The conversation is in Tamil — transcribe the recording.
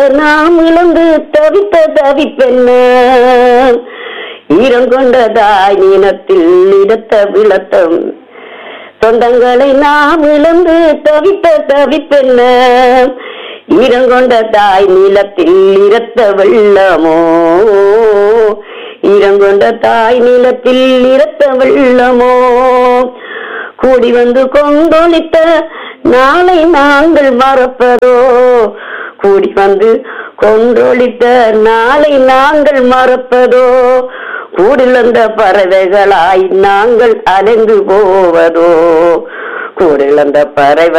நாம் இழந்து தவித்த தவிப்பென்ன ஈரங்கொண்டதாய் நீனத்தில் இடத்த விளத்தம் சொந்தங்களை நாம் இழந்து தவித்த தவிப்பென்ன ஈரங்கொண்ட தாய் நிலத்தில் இரத்த வெள்ளமோ ஈரங்கொண்ட தாய் நிலத்தில் இரத்த வெள்ளமோ கூடி வந்து கொண்டொழித்த நாளை நாங்கள் மறப்பதோ கூடி வந்து கொண்டொழித்த நாளை நாங்கள் மறப்பதோ கூடிலந்த பறவைகளாய் நாங்கள் அலைந்து போவதோ கூடிலந்த பறவை